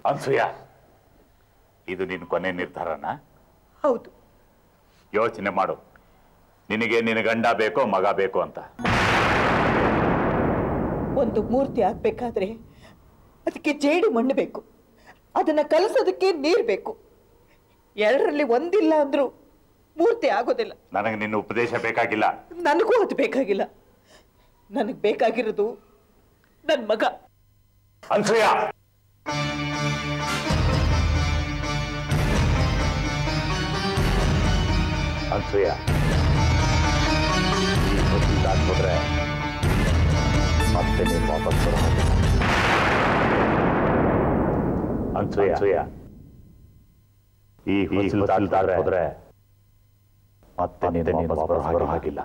ಅನ್ಸೂಯ ಇದು ನಿನ್ನ ಕೊನೆ ನಿರ್ಧಾರನ ಹೌದು ಯೋಚನೆ ಮಾಡು ನಿನಗೆ ನಿನ್ನ ಗಂಡ ಬೇಕೋ ಮಗ ಬೇಕೋ ಅಂತ ಒಂದು ಮೂರ್ತಿ ಆಗ್ಬೇಕಾದ್ರೆ ಅದಕ್ಕೆ ಜೇಡಿ ಮಣ್ಣು ಬೇಕು ಅದನ್ನ ಕಲಸೋದಕ್ಕೆ ನೀರು ಬೇಕು ಎರಡರಲ್ಲಿ ಒಂದಿಲ್ಲ ಅಂದ್ರೂ ಮೂರ್ತಿ ಆಗೋದಿಲ್ಲ ನನಗೆ ನಿನ್ನ ಉಪದೇಶ ಬೇಕಾಗಿಲ್ಲ ನನಗೂ ಅದು ಬೇಕಾಗಿಲ್ಲ ನನಗೆ ಬೇಕಾಗಿರೋದು ನನ್ನ ಮಗ ಅನ್ಸೂಯ ಅನ್ಸೂಯ ಈ ಹೊತ್ತಿಗೆ ದಾಟ್ಬಿಟ್ರೆ ಮತ್ತೆ ನೀನು ವಾಪಸ್ ಬರೋ ಹಾಗಿಲ್ಲ. ಅನ್ಸೂಯ ಅನ್ಸೂಯ ಈ ಹೊತ್ತಿಗೆ ದಾಟ್ಬಿಟ್ರೆ ಮತ್ತೆ ನೀನು ವಾಪಸ್ ಬರೋ ಹಾಗಿಲ್ಲ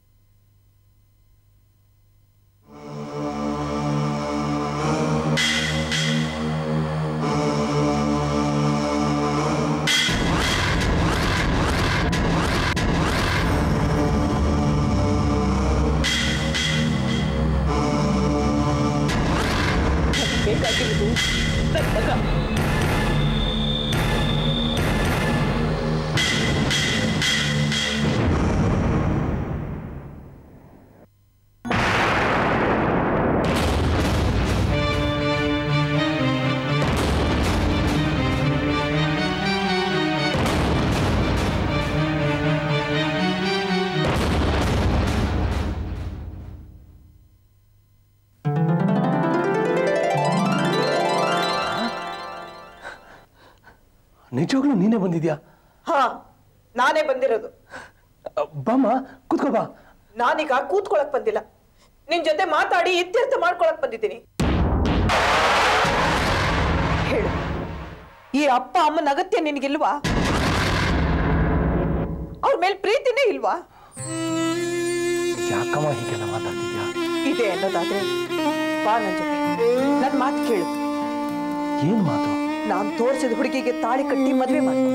ನನಗೆ ಬೇಕಾಗಿರೋದು ನನ್ನ ಮಗ ನಿಜವಾಗ್ಲೂ ನೀನೇ ಬಂದಿದ್ಯಾ ಹಾ ನಾನೇ ಬಂದಿರೋದು ಅ, ಬಾಮ್ಮ ಕೂತ್ಕೋ ಬಾ ನಾನೀಗ ಕೂತ್ಕೊಳಕ್ ಬಂದಿಲ್ಲ ನಿನ್ ಜೊತೆ ಮಾತಾಡಿ ಇತ್ಯರ್ಥ ಮಾಡ್ಕೊಳಕ್ ಬಂದಿದ್ದೀನಿ ಹೇಳು ಈ ಅಪ್ಪ ಅಮ್ಮನ ಅಗತ್ಯ ನಿನಗಿಲ್ವಾ ಅವ್ರ ಮೇಲೆ ಪ್ರೀತಿನೇ ಇಲ್ವಾ ಯಾಕಮ್ಮ ಹೀಗೆಲ್ಲ ಮಾತಾಡ್ತಿದ್ಯಾ ಇದೆ ಅನ್ನೋದಾದ್ರೆ ಬಾ ನನ್ ಜೊತೆ ನನ್ ಮಾತು ಕೇಳು ಏನ್ ಮಾತು ನಾನ್ ತೋರಿಸಿದ ಹುಡುಗಿಗೆ ತಾಳಿ ಕಟ್ಟಿ ಮದ್ವೆ ಮಾಡ್ಕೊ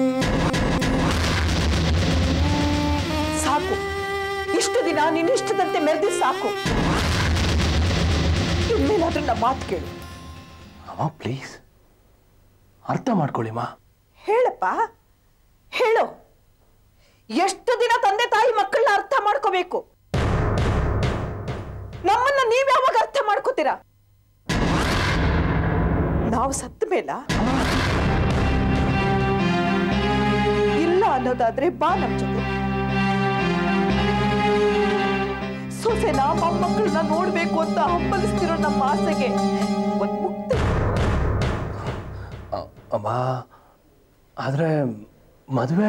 ಸಾಕು ಇಷ್ಟು ದಿನ ನಿನ್ನಿಷ್ಟದಂತೆ ಮೆರೆದಿ ಸಾಕು ಇನ್ಮೇಲಾದ್ರೂ ನಮ್ಮ ಮಾತು ಕೇಳು ಅಮ್ಮ ಪ್ಲೀಸ್ ಅರ್ಥ ಮಾಡ್ಕೊಳ್ಳಿಮ್ಮ ಹೇಳಪ್ಪ ಹೇಳು ಎಷ್ಟು ದಿನ ತಂದೆ ತಾಯಿ ಮಕ್ಕಳನ್ನ ಅರ್ಥ ಮಾಡ್ಕೋಬೇಕು ನಮ್ಮನ್ನ ನೀವ್ ಯಾವಾಗ ಅರ್ಥ ಮಾಡ್ಕೋತೀರಾ ನಾವು ಸತ್ತ ಮೇಲ ಇಲ್ಲ ಅನ್ನೋದಾದ್ರೆ ಬಾ ನಮ್ ಜೊತೆ ಸೊಸೆನ ಮೊಮ್ಮಕ್ಕಳನ್ನ ನೋಡ್ಬೇಕು ಅಂತ ಹಂಬಲಿಸ್ತಿರೋ ನಮ್ಮ ಆಸೆಗೆ ಒಂದ್ ಮುಕ್ತಿ ಅ- ಅಮ್ಮ ಆದ್ರೆ ಮದುವೆ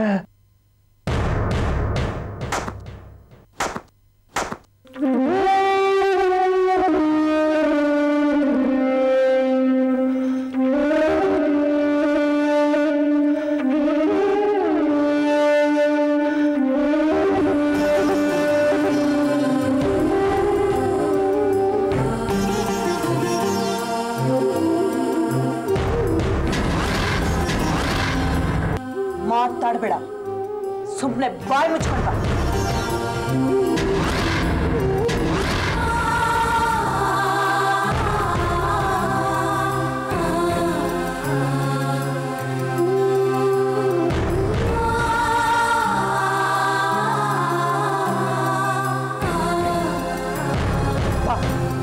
ಮಾತಾಡ್ಬೇಡ ಸುಮ್ಮನೆ ಬಾಯಿ ಮುಚ್ಕೊಂಡ್ ಬಾ ಬಾ.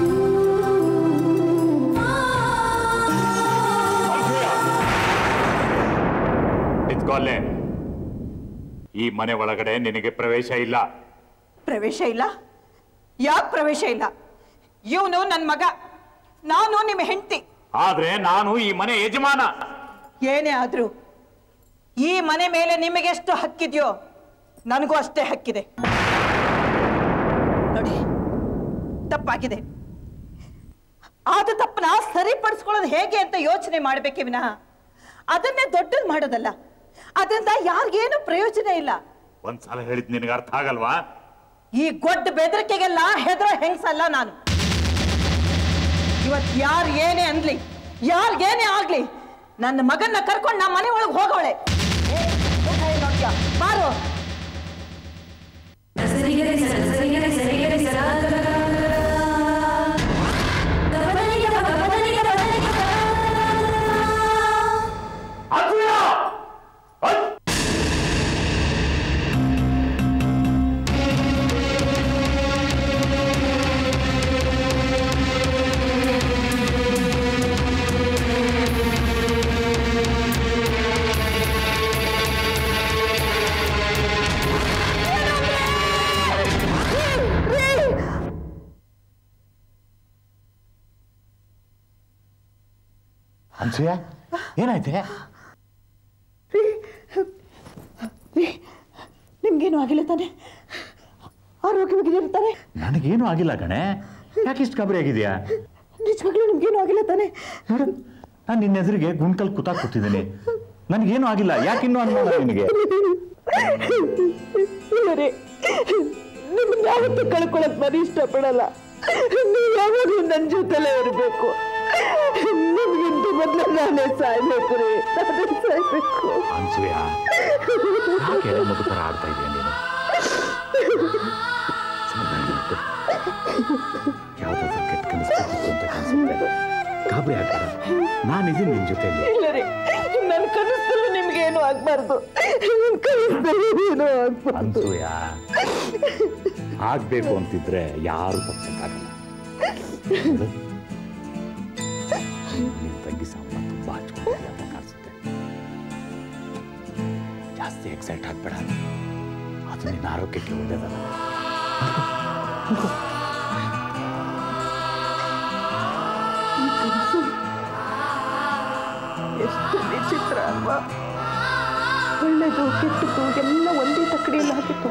ನಿಂತ್ಕೊಳ್ಳೆ ಈ ಮನೆ ಒಳಗಡೆ ನಿನಗೆ ಪ್ರವೇಶ ಇಲ್ಲ ಪ್ರವೇಶ ಇಲ್ಲ ಯಾಕೆ ಪ್ರವೇಶ ಇಲ್ಲ ಇವನು ನನ್ನ ಮಗ ನಾನು ನಿಮ್ಮ ಹೆಂಡತಿ ಆದ್ರೆ ನಾನು ಈ ಮನೆ ಯಜಮಾನ ಏನೇ ಆದ್ರೂ ಈ ಮನೆ ಮೇಲೆ ನಿಮಗೆಷ್ಟು ಹಕ್ಕಿದೆಯೋ ನನಗೂ ಅಷ್ಟೇ ಹಕ್ಕಿದೆ ನೋಡಿ ತಪ್ಪಾಗಿದೆ ಆದ ತಪ್ಪನ ಸರಿಪಡಿಸ್ಕೊಳ್ಳೋದು ಹೇಗೆ ಅಂತ ಯೋಚನೆ ಮಾಡಬೇಕೇ ವಿನಃ ಅದನ್ನೇ ದೊಡ್ಡದು ಮಾಡೋದಲ್ಲ ಅದರಿಂದ ಯಾರಿಗೇನು ಪ್ರಯೋಜನ ಇಲ್ಲ ಒಂದ್ಸಲ ಹೇಳಿದ್ ನಿನಗೆ ಅರ್ಥ ಆಗಲ್ವಾ ಈ ಗೊಡ್ಡ ಬೆದರಿಕೆಗೆಲ್ಲ ಹೆದರೋ ಹೆಂಗ್ಸಲ್ಲ ನಾನು ಇವತ್ ಯಾರು ಏನೇ ಅನ್ಲಿ ಯಾರಿಗೇನೇ ಆಗ್ಲಿ ನನ್ನ ಮಗನ್ನ ಕರ್ಕೊಂಡು ನಾ ಮನೆ ಒಳಗೆ ಹೋಗೋಳೆ ಏ, ಮುಖ ಏನ್ ನೋಡ್ತ್ಯಾ? ಬಾರೋ ಅನ್ಸೂಯ ಏನಾಯ್ತೆ ರೀ ನಿಮ್ಗೇನು ಆಗಿಲ್ಲ ತಾನೆ ಆರೋಗ್ಯವಾಗಿರ್ತಾರೆ ನನಗೇನು ಆಗಿಲ್ಲ ಕಣೆ ಯಾಕೆ ಇಷ್ಟು ಗಾಬರಿ ಆಗಿದೆಯಾ ನಿಜವಾಗ್ಲೂ ನಿಮ್ಗೇನು ಆಗಿಲ್ಲ ತಾನೆ ನೋಡು ನಾನು ನಿನ್ನ ಎದುರಿಗೆ ಗುಂಡ್ಕಲ್ ಕೂತಾಕ್ ಕೂತಿದ್ದೀನಿ ನನಗೇನು ಆಗಿಲ್ಲ ಯಾಕಿನ್ನೂ ಅನ್ಮಾಡ ನಿನಗೆ ಇಲ್ಲ ರೀ ನಿಮ್ಮನ್ನ ಯಾವತ್ತೂ ಕಳ್ಕೊಳಕ್ ನಾನು ಇಷ್ಟಪಡಲ್ಲ ನೀವು ಯಾವಾಗಲೂ ನನ್ನ ಜೊತೆಲೇ ಇರಬೇಕು ನಿಮ್ಗಿಂತ ಮೊದಲು ನಾನೇ ಸಾಯ್ಬೇಕು ರೀ ನಾನೇ ಸಾಯ್ಬೇಕು ಅನ್ಸೂಯ ಯಾಕೆ ಎಳೆ ಮಗು ಥರ ಆಡ್ತಾ ಇದೆಯಾ ನೀನು ಸಮಾಧಾನ ಮಾಡ್ಕೊ. ಯಾವ್ದಾದ್ರು ಕೆಟ್ಟ ಕನಸು ಬಿದ್ದಿತ್ತು ಅಂತ ಕಾಣಿಸುತ್ತೆ ಗಾಬರಿ ಆಗ್ಬೇಡ ನಾನಿದ್ದೀನಿ ನಿನ್ನ ಜೊತೆಯಲ್ಲಿ ಇಲ್ಲ ರೀ ನನ್ನ ಕನಸಲ್ಲೂ ನಿಮ್ಗೇನು ಆಗ್ಬಾರ್ದು ನನ್ನ ಕನಸಲ್ಲೂ ಏನೂ ಆಗ್ಬಾರ್ದು ಅನ್ಸೂಯ ಆಗ್ಬೇಕು ಅಂತಿದ್ರೆ ಯಾರು ತಪ್ಸಕ್ಕಾಗಲ್ಲ ನೋಡು, ನಿನ್ ತಂಗಿ ಸಾವನ್ನ ತುಂಬಾ ಹಚ್ಕೊಂಡಿದ್ಯಾ ಅಂತ ಕಾಣಿಸುತ್ತೆ ಜಾಸ್ತಿ ಎಕ್ಸೈಟ್ ಆಗ್ಬೇಡ ಅದು ನಿನ್ನ ಆರೋಗ್ಯಕ್ಕೆ ಒಳ್ಳೇದಲ್ಲ ಈ ಕನಸು ಎಷ್ಟು ವಿಚಿತ್ರ ಅಲ್ವಾ ಒಳ್ಳೆದು ಕೆಟ್ಟದ್ದು ಎಲ್ಲ ಒಂದೇ ತಕ್ಕಡಿಯಲ್ಲಿ ಹಾಕಿತ್ತು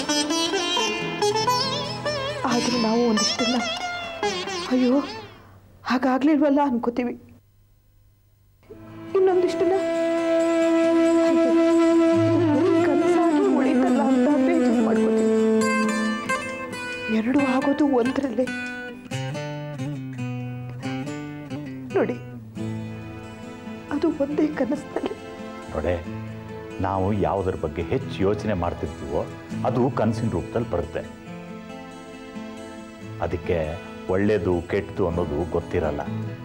ಆದ್ರೆ ನಾವು ಒಂದಿಷ್ಟನ್ನ ಅಯ್ಯೋ ಹಾಗಾಗ್ಲಿಲ್ವಲ್ಲ ಅನ್ಕೋತೀವಿ ಇನ್ನೊಂದಿಷ್ಟನ್ನ ಅಯ್ಯೋ, ಇದು ಬರೀ ಕನಸಾಗಿ ಉಳಿತಲ್ಲ ಅಂತ ಬೇಜಾರು ಮಾಡ್ಕೋತೀವಿ ಎರಡು ಆಗೋದು ಒಂದರಲ್ಲೇ ನೋಡಿ ಅದು ಒಂದೇ ಕನಸಿನಲ್ಲಿ ನೋಡೆ ನಾವು ಯಾವುದರ ಬಗ್ಗೆ ಹೆಚ್ಚು ಯೋಚನೆ ಮಾಡ್ತಿರ್ತೀವೋ ಅದು ಕನಸಿನ ರೂಪದಲ್ಲಿ ಬರುತ್ತೆ ಅದಕ್ಕೆ ಒಳ್ಳೇದು ಕೆಟ್ಟದು ಅನ್ನೋದು ಗೊತ್ತಿರಲ್ಲ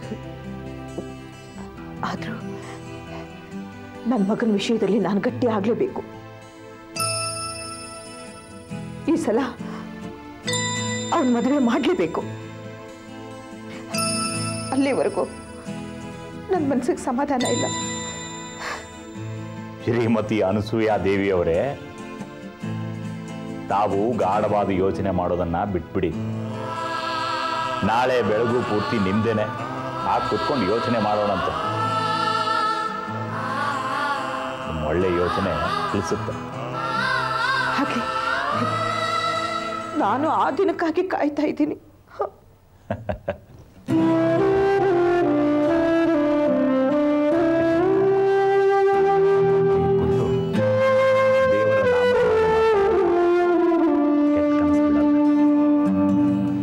ಆದರೂ ನನ್ನ ಮಗನ ವಿಷಯದಲ್ಲಿ ನಾನು ಗಟ್ಟಿ ಆಗಲೇಬೇಕು ಈ ಸಲ ಅವನ ಮದುವೆ ಮಾಡಲೇಬೇಕು ಅಲ್ಲಿವರೆಗೂ ನನ್ನ ಮನಸ್ಸಿಗೆ ಸಮಾಧಾನ ಇಲ್ಲ ಶ್ರೀಮತಿ ಅನಸೂಯ ದೇವಿಯವರೇ ತಾವು ಗಾಢವಾದ ಯೋಚನೆ ಮಾಡೋದನ್ನ ಬಿಟ್ಬಿಡಿ ನಾಳೆ ಬೆಳಗು ಪೂರ್ತಿ ನಿಮ್ದೇನೆ ಆ ಕುತ್ಕೊಂಡು ಯೋಚನೆ ಮಾಡೋಣಂತೆ ನಿಮ್ಮ ಒಳ್ಳೆ ಯೋಚನೆ ತಿಳಿಸುತ್ತೆ ಹಾಗೆ ನಾನು ಆ ದಿನಕ್ಕಾಗಿ ಕಾಯ್ತಾ ಇದ್ದೀನಿ ಕುಂತು ದೇವರ ನಾಮಸ್ಮರಣೆ ಮಾಡ್ತಾ ಕೆಟ್ಟ ಕನಸು ಬಿಡಲ್ಲ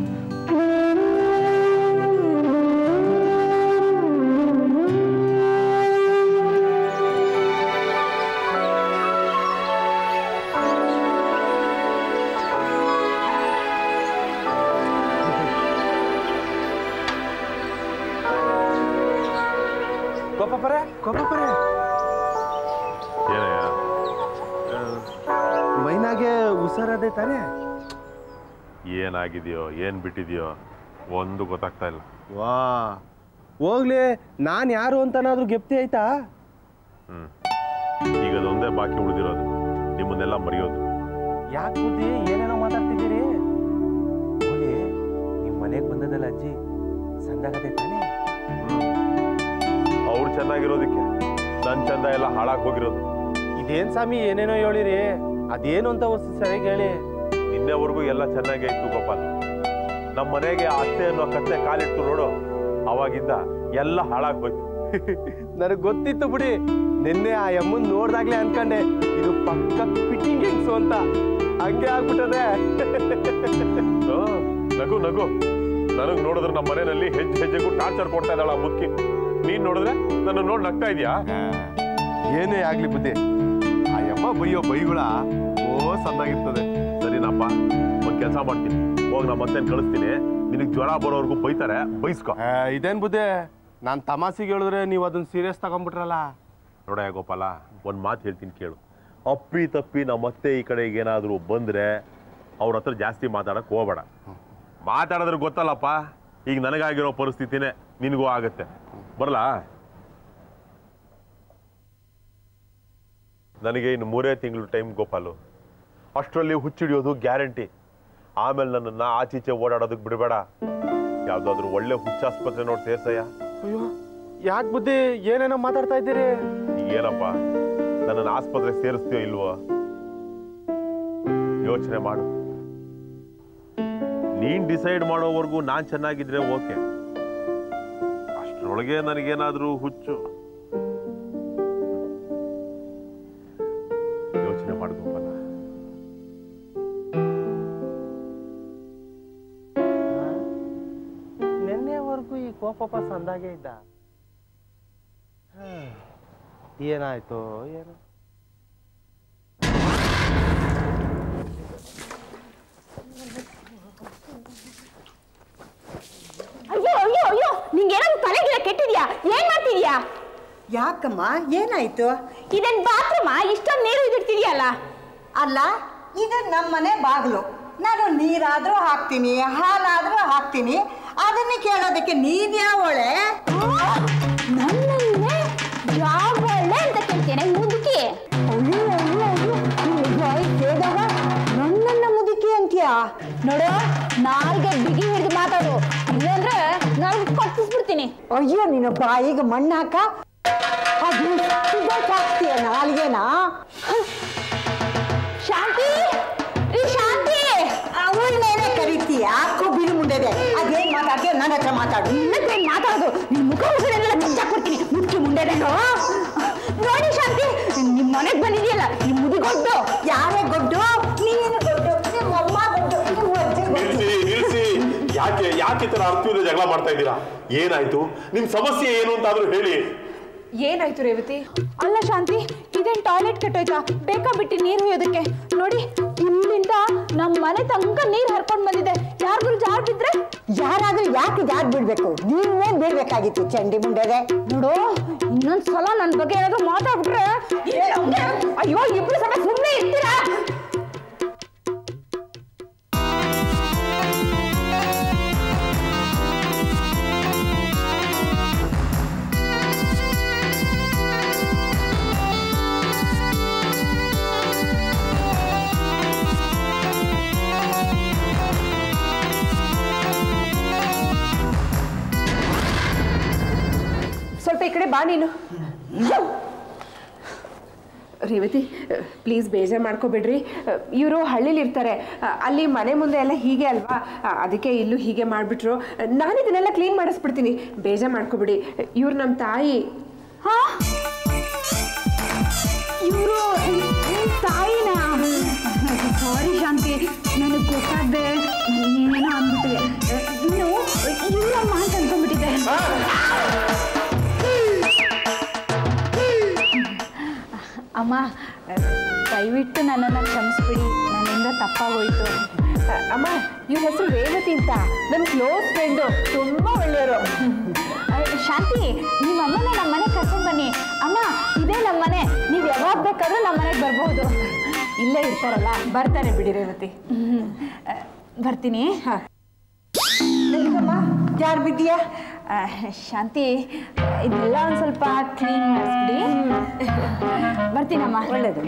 ಕೋಪಪರೆ ಕೋಪಪರೆ ಏನಯ್ಯ ಮೈನಾಗೆ ಹುಷಾರದೆ ತಾನೇ ಏನಾಗಿದೆಯೋ ಏನ್ ಬಿಟ್ಟಿದೆಯೋ ಒಂದು ಗೊತ್ತಾಗ್ತಾ ಇಲ್ಲ ವಾ ಹೋಗ್ಲಿ ನಾನು ಯಾರು ಅಂತನಾದ್ರೂ ಗೆಪ್ತಿ ಆಯ್ತಾ ಹ್ಮ್ ಈಗ ಅದೊಂದೇ ಬಾಕಿ ಉಳಿದಿರೋದು ನಿಮ್ಮನ್ನೆಲ್ಲ ಮರೆಯೋದು ಯಾಕೆ ಬುದ್ಧಿ ಏನೇನೋ ಮಾತಾಡ್ತಿದ್ದೀರಿ ಹೋಗ್ಲಿ ನಿಮ್ಮ ಮನೆಗೆ ಬಂದದಲ್ಲ ಅಜ್ಜಿ ಸಂದಾಗದೆ ತಾನೇ ಅವ್ರು ಚೆನ್ನಾಗಿರೋದಕ್ಕೆ ನನ್ ಚಂದ ಎಲ್ಲ ಹಾಳಾಗ್ ಹೋಗಿರೋದು ಇದೇನ್ ಸ್ವಾಮಿ ಏನೇನೋ ಹೇಳಿರಿ ಅದೇನು ಅಂತ ವಸ್ತು ಸರಿಯಾಗಿ ಹೇಳಿ ನಿನ್ನೆವರೆಗೂ ಎಲ್ಲ ಚೆನ್ನಾಗೇ ಇತ್ತು ಗೋಪಾಲ್ ನಮ್ಮ ಮನೆಗೆ ಅತ್ತೆ ಅನ್ನೋ ಕತ್ತೆ ಕಾಲಿಟ್ಟು ನೋಡು ಅವಾಗಿಂದ ಎಲ್ಲ ಹಾಳಾಗ್ ಹೋಯ್ತು ನನಗೆ ಗೊತ್ತಿತ್ತು ಬಿಡಿ ನಿನ್ನೆ ಆ ಯಮ್ಮನ್ ನೋಡ್ದಾಗ್ಲೇ ಅನ್ಕಂಡೆ ಇದು ಪಕ್ಕ ಫಿಟ್ಟಿಂಗ್ ಹೆಂಗ್ಸು ಅಂತ ಹಂಗೆ ಆಗ್ಬಿಟ್ಟದೆ ಆ, ನಗು ನಗು ನನಗ್ ನೋಡಿದ್ರೆ ನಮ್ಮ ಮನೆಯಲ್ಲಿ ಹೆಜ್ಜೆ ಹೆಜ್ಜೆಗೂ ಟಾರ್ಚರ್ ಕೊಡ್ತಾ ಇದ್ದಾಳ ಆ ಮುದುಕಿ ನೀನ್ ನೋಡಿದ್ರೆ ನನ್ನ ನೋಡ್ ನಗ್ತಾ ಇದೀಯಾ ಏನೇ ಆಗ್ಲಿ ಬುದ್ಧಿ ಆ ಯಮ್ಮ ಬೈಯೋ ಬೈಗುಳ ಓ ಸಂದಾಗಿರ್ತದೆ ಸರಿನಪ್ಪ ಒಂದ್ ಕೆಲಸ ಮಾಡ್ತೀನಿ ಹೋಗಿ ನಮ್ಮ ಮತ್ತೆ ಕಳಿಸ್ತೀನಿ ನಿನಗ್ ಜ್ವರ ಬರೋವರೆಗೂ ಬೈತಾರೆ ಬೈಸ್ಕೊ ಆ, ಇದೇನ್ ಬುದ್ಧಿ ನಾನ್ ತಮಾಸಿಗೆ ಹೇಳಿದ್ರೆ ನೀವು ಅದನ್ನ ಸೀರಿಯಸ್ ತಗೊಂಡ್ಬಿಟ್ರಲ್ಲ ನೋಡ ಗೋಪಾಲ ಒಂದ್ ಮಾತು ಹೇಳ್ತೀನಿ ಕೇಳು ಅಪ್ಪಿ ತಪ್ಪಿ ನಮ್ಮತ್ತೆ ಈ ಕಡೆಗೆ ಏನಾದ್ರು ಬಂದ್ರೆ ಅವ್ರ ಹತ್ರ ಜಾಸ್ತಿ ಮಾತಾಡಕ್ ಹೋಗ್ಬೇಡ ಮಾತಾಡಿದ್ರೆ ಗೊತ್ತಲ್ಲಪ್ಪ ಈಗ ನನಗಾಗಿರೋ ಪರಿಸ್ಥಿತಿನೇ ನಿನಗೂ ಆಗತ್ತೆ ಬರಲಾ ನನಗೆ ಇನ್ನು ಮೂರೇ ತಿಂಗಳು ಟೈಮ್ ಗೋಪಾಲು ಅಷ್ಟರಲ್ಲಿ ಹುಚ್ಚಿಡಿಯೋದು ಗ್ಯಾರಂಟಿ ಆಮೇಲೆ ನನ್ನನ್ನ ಆಚೀಚೆ ಓಡಾಡೋದಕ್ಕೆ ಬಿಡಬೇಡ ಯಾವ್ದಾದ್ರು ಒಳ್ಳೆ ಹುಚ್ಚಾಸ್ಪತ್ರೆ ನೋಡಿ ಸೇರ್ಸಯ್ಯ ಅಯ್ಯೋ ಯಾಕೆ ಬುದ್ಧಿ ಏನೇನೋ ಮಾತಾಡ್ತಾ ಇದ್ದೀರಿ ಏನಪ್ಪ ನನ್ನನ್ನು ಆಸ್ಪತ್ರೆ ಸೇರಿಸ್ತೀಯೋ ಇಲ್ವೋ ಯೋಚನೆ ಮಾಡು ನೀನ್ ಡಿಸೈಡ್ ಮಾಡೋವರೆಗೂ ನಾನ್ ಚೆನ್ನಾಗಿದ್ರೆ ಓಕೆ ಅಷ್ಟರೊಳಗೆ ನನಗೇನಾದ್ರೂ ಹುಚ್ಚು ಯೋಚನೆ ಮಾಡ್ಕೋಪಲ್ಲ ನಿನ್ನೆವರೆಗೂ ಈ ಕೋಪಪ್ಪ ಸಂದಾಗೆ ಇದ್ದ ಹಾ, ಏನಾಯ್ತು ಏನು ಅಯ್ಯೋ ಅಯ್ಯೋ ಅಯ್ಯೋ ನಿಂಗೆ ಏನಾದ್ರು ತಲೆಗಿಡ ಕೆಟ್ಟಿದ್ಯಾ ಏನ್ ಮಾಡ್ತಿದ್ಯಾ ಯಾಕಮ್ಮ ಏನಾಯ್ತು ಇದೇನ್ ಬಾತ್ರೂಮ ಇಷ್ಟೊಂದು ನೀರು ಇದಿಡ್ತಿದ್ಯಲ್ಲ ಅಲ್ಲ ಇದು ನಮ್ಮನೆ ಬಾಗಿಲು ನಾನು ನೀರಾದ್ರೂ ಹಾಕ್ತೀನಿ ಹಾಲಾದ್ರೂ ಹಾಕ್ತೀನಿ ಅದನ್ನೇ ಕೇಳೋದಕ್ಕೆ ನೀನ್ ಯಾವಳೆ ನನ್ನನ್ನೇ ಯಾವ ಒಳ್ಳೆ ಅಂತ ಕೇಳ್ತೇನೆ ಮುದುಕಿ ಅಯ್ಯೋ ಅಯ್ಯೋ ಅಯ್ಯೋ ನಿನ್ ಬಾಯಿ ಕೇಳಿದಾಗ ನನ್ನನ್ನ ಮುದುಕಿ ಅಂತೀಯಾ ನೋಡು ನಾಲ್ಗೆ ಬಿಗಿ ಹಿಡಿದು ಮಾತಾಡು ಇಲ್ಲಾಂದ್ರೆ ನಾನು ಕಟ್ಟಿಸ್ಬಿಡ್ತೀನಿ ಅಯ್ಯೋ ನಿನ್ನ ಬಾಯಿಗೆ ಮಣ್ಣು ಹಾಕ ಅದು ಹಾಕ್ತೀಯ ನಾಲ್ಗೆನಾ ಶಾಂತಿ ರೀ ಶಾಂತಿ ಅವಳನ್ನೇನೆ ಕರಿತೀಯ ಕೊಬ್ಬಿನ ಮುಂಡೆದೆ ಅದೇನ್ ಮಾತಾಡ್ತೀಯ ನನ್ನ ಹತ್ರ ಮಾತಾಡು ನಿನ್ನತ್ರ ಏನ್ ಮಾತಾಡೋದು ನಿನ್ ಮುಖ ಮುಖದೆಲ್ಲ ನಿಜ ಕೊಡ್ತೀನಿ ಮುಚ್ಚು ಮುಂಡೆದೇನೋ ನೋಡಿ ಶಾಂತಿ ನಿಮ್ ಮನೆಗ್ ಬಂದಿದೆಯಲ್ಲ ಈ ಮುದುಗೊಡ್ಡು ಯಾರೇ ಗೊಡ್ಡು ನೀನು ಗೊಡ್ಡು ನಿಮ್ಮ ಅಮ್ಮ ಗೊಡ್ಡು ನಿಮ್ಮ ಅಜ್ಜಿ ಗೊಡ್ಡು ನಿಲ್ಸಿ ನಿಲ್ಸಿ ಯಾಕೆ ಯಾಕೆ ಈ ತರ ಅರ್ಥವಿಲ್ಲ ಜಗಳ ಮಾಡ್ತಾ ಇದ್ದೀರಾ ಏನಾಯ್ತು ನಿಮ್ ಸಮಸ್ಯೆ ಏನು ಅಂತಾದ್ರೂ ಹೇಳಿ ಏನಾಯ್ತು ರೇವತಿ ಅಲ್ಲ ಶಾಂತಿ ಇದೇನ್ ಟಾಯ್ಲೆಟ್ ಕೆಟ್ಟೋಯ್ತಾ ಬೇಕಾ ಬಿಟ್ಟು ನೀರು ಹೊಯ್ಯೋದಕ್ಕೆ ನೋಡಿ ಇಲ್ಲಿಂದ ನಮ್ಮ ಮನೆ ತನಕ ನೀರು ಹರ್ಕೊಂಡ್ ಬಂದಿದೆ ಯಾರಿಗೂ ಜಾರ್ ಬಿದ್ರೆ ಯಾರಾದ್ರೂ ಯಾಕೆ ಜಾರ್ ಬಿಡ್ಬೇಕು ನೀವೇ ಬೀಳ್ಬೇಕಾಗಿತ್ತು ಚಂಡಿ ಮುಂಡೆದೆ ನೋಡು ಇನ್ನೊಂದ್ ಸಲ ನನ್ ಬಗ್ಗೆ ಏನಾದ್ರು ಮಾತಾಡ್ಬಿಟ್ರೆ ಅಯ್ಯೋ ಇಬ್ರು ಸಮ ಸುಮ್ಮನೆ ಇರ್ತೀರಾ ಸ್ವಲ್ಪ ಈ ಕಡೆ ಬಾ ನೀನು ರೇವತಿ ಪ್ಲೀಸ್ ಬೇಜಾರು ಮಾಡ್ಕೋಬೇಡ್ರಿ ಇವರು ಹಳ್ಳಿಲಿ ಇರ್ತಾರೆ ಅಹ್, ಅಲ್ಲಿ ಮನೆ ಮುಂದೆ ಎಲ್ಲ ಹೀಗೆ ಅಲ್ವಾ ಅಹ್, ಅದಕ್ಕೆ ಇಲ್ಲೂ ಹೀಗೆ ಮಾಡಿಬಿಟ್ರು ನಾನು ಇದನ್ನೆಲ್ಲ ಕ್ಲೀನ್ ಮಾಡಿಸ್ಬಿಡ್ತೀನಿ ಬೇಜಾರು ಮಾಡ್ಕೋಬೇಡಿ ಇವ್ರು ನಮ್ಮ ತಾಯಿ ಹಾ ಇವರು ತಾಯಿನ ಸಾರಿ ಶಾಂತಿ ನನಗೆ ಗೊತ್ತಾಗ್ದೆ ಏನೇನೋ ಅಂದ್ಬಿಟ್ಟೆ ಇನ್ನು ಇವರಮ್ಮ ಅಂತ ಅನ್ಕೊಂಡ್ಬಿಟ್ಟಿದ್ದೆ ಅಮ್ಮ ದಯವಿಟ್ಟು ನನ್ನನ್ನು ಕ್ಷಮಿಸ್ಬಿಡಿ ನನ್ನಿಂದ ತಪ್ಪಾಗೋಯ್ತು ಅಹ್, ಅಮ್ಮ ಇವ್ರ ಹೆಸರು ರೇವತಿ ಅಂತ ನನ್ನ ಕ್ಲೋಸ್ ಫ್ರೆಂಡು ತುಂಬ ಒಳ್ಳೆಯವರು ಅಹ್, ಶಾಂತಿ ನಿಮ್ಮ ಅಮ್ಮನ ನಮ್ಮ ಮನೆಗೆ ಕರ್ಕೊಂಡು ಬನ್ನಿ ಅಮ್ಮ ಇದೇ ನಮ್ಮ ಮನೆ ನೀವು ಯಾವಾಗ ಬೇಕಾದ್ರೂ ನಮ್ಮ ಮನೆಗೆ ಬರ್ಬೋದು ಇಲ್ಲೇ ಇರ್ತಾರಲ್ಲ ಬರ್ತಾರೆ ಬಿಡಿ ರೇವತಿ ಅಹ್, ಬರ್ತೀನಿ ನಿಲ್ಕಮ್ಮ ಜಾರ್ ಬಿದ್ದೀಯಾ ಅಹ್, ಶಾಂತಿ ಇದೆಲ್ಲ ಒಂದು ಸ್ವಲ್ಪ ಕ್ಲೀನ್ ಮಾಡಿಸ್ಬಿಡಿ ಬರ್ತೀನಮ್ಮ ಒಳ್ಳೇದು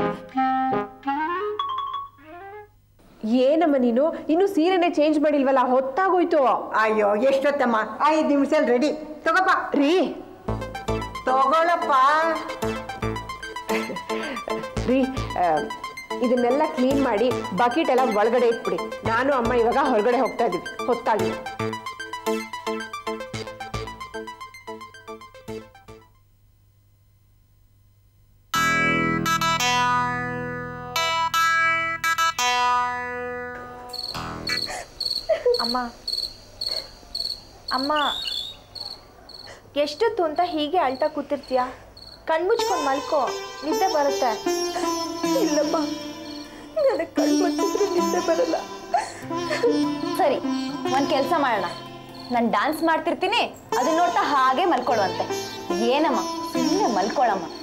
ಏನಮ್ಮ ನೀನು ಇನ್ನು ಸೀರೆನೆ ಚೇಂಜ್ ಮಾಡಿಲ್ವಲ್ಲ ಹೊತ್ತಾಗೋಯ್ತು ಅಯ್ಯೋ ಎಷ್ಟೊತ್ತಮ್ಮ ಐದು ನಿಮಿಷ ರೆಡಿ ತಗೋಪ್ಪ ರೀ ತಗೊಳಪ್ಪ ರೀ ಆ, ಇದನ್ನೆಲ್ಲ ಕ್ಲೀನ್ ಮಾಡಿ ಬಕೆಟ್ ಎಲ್ಲ ಒಳಗಡೆ ಇಟ್ಬಿಡಿ ನಾನು ಅಮ್ಮ ಇವಾಗ ಹೊರಗಡೆ ಹೋಗ್ತಾ ಇದೀವಿ ಹೊತ್ತಾಗಿ ಅಮ್ಮ ಅಮ್ಮ ಎಷ್ಟೊತ್ತು ಅಂತ ಹೀಗೆ ಅಳ್ತಾ ಕೂತಿರ್ತೀಯ ಕಣ್ಮುಚ್ಕೊಂಡು ಮಲ್ಕೋ ನಿದ್ದೆ ಬರುತ್ತೆ ಇಲ್ಲಮ್ಮ ನನಗೆ ಕಣ್ಣು ಮುಚ್ಚಿದ್ರೆ ನಿದ್ದೆ ಬರಲ್ಲ ಸರಿ ಒಂದ್ ಕೆಲಸ ಮಾಡೋಣ ನಾನು ಡಾನ್ಸ್ ಮಾಡ್ತಿರ್ತೀನಿ ಅದನ್ನ ನೋಡ್ತಾ ಹಾಗೆ ಮಲ್ಕೊಳ್ಳುವಂತೆ ಏನಮ್ಮ ಸುಮ್ಮನೆ ಮಲ್ಕೊಳ್ಳಮ್ಮ